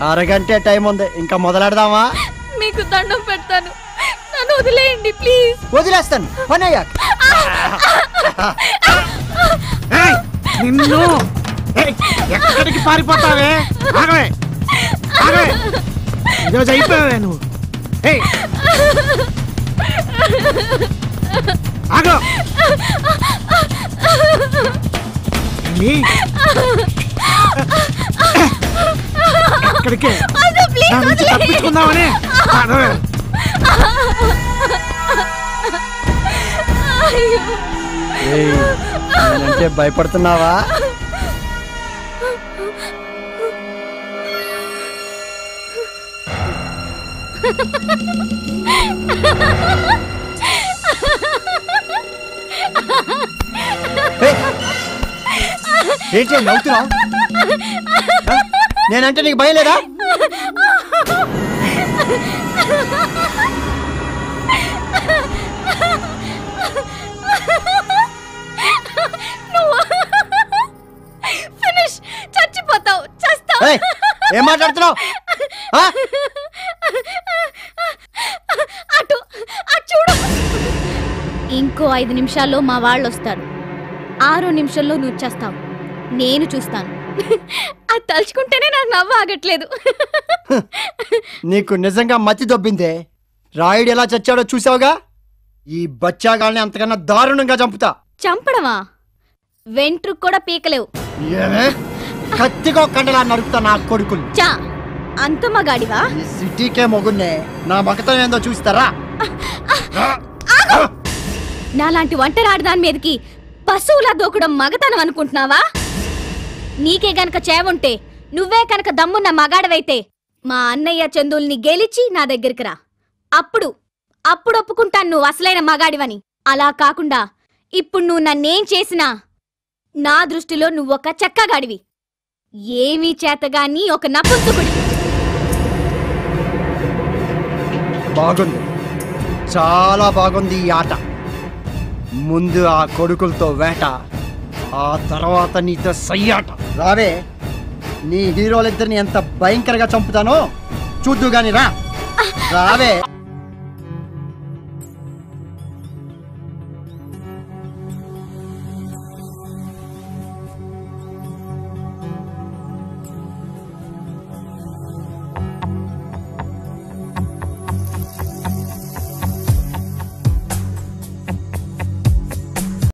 అరగంటే time ఉంది ఇంకా మొదలెడదామా మీకు దండం పెడతాను నన్ను వదిలేయండి ప్లీజ్ వదిలేస్తాను పని అయ్యాక ఏయ్, నిన్ను ఏయ్, ఎక్కడికి పారిపోతావే ఆగవే ఆగవే ఈరోజు అయిపోయావే నువ్వు ఏయ్ ఆగో ఏంది? ఎక్కడికి నా నుంచి తప్పించుకుందామని ఆగవే. ఏయ్, నేనంటే భయపడుతున్నావా ఏయ్, ఏంటి నవ్వుతున్నావు ఆ? నేనంటే నీకు భయం లేదా ఫినిష్ చచ్చిపోతావు చస్తావు ఏయ్, ఏం మాట్లాడుతున్నావు ఆ? అటు అటు చూడు ఇంకో ఐదు నిమిషాల్లో మా వాళ్ళు వస్తారు ఆరో నిమిషంలో నువ్వు చేస్తావు నేను చూస్తాను అది తలుచుకుంటేనే నాకు నవ్వు ఆగట్లేదు నీకు నిజంగా మతి దొబ్బిందే రాయుడు ఎలా చచ్చాడో చూసావుగా ఈ బచ్చాగాల్ని అంతకన్నా దారుణంగా చంపుతా చంపడమా వెంట్రుకు కూడా పీకలేవు ఏమే కత్తిగా కండలా నరుకుతా నా కొడుకులు చా అంత మగాడివా ఈ సిటీకే మొగున్నే నా మగతం ఏందో చూస్తారా నాలాంటి ఒంటరాడదాని మీదకి పశువులా దూకడం మగతనం అనుకుంటున్నావా నీకే గనక చేవుంటే నువ్వే కనుక దమ్మున్న మగాడవైతే మా అన్నయ్య చందుల్ని గెలిచి నా దగ్గరికి రా అప్పుడు అప్పుడు ఒప్పుకుంటాను నువ్వు అసలైన మగాడివని అలా కాకుండా ఇప్పుడు నువ్వు నన్నేం చేసినా నా దృష్టిలో నువ్వొక చెక్కగాడివి ఏమీ చేతగాని ఒక నపుంసకుడి బాగుంది చాలా బాగుంది ఈ ఆట ముందు ఆ కొడుకులతో వేట ఆ తర్వాత నీతో సయ్యాట రావే నీ హీరోలిద్దరిని ఎంత భయంకరంగా చంపుతానో చూద్దు గాని రా రావే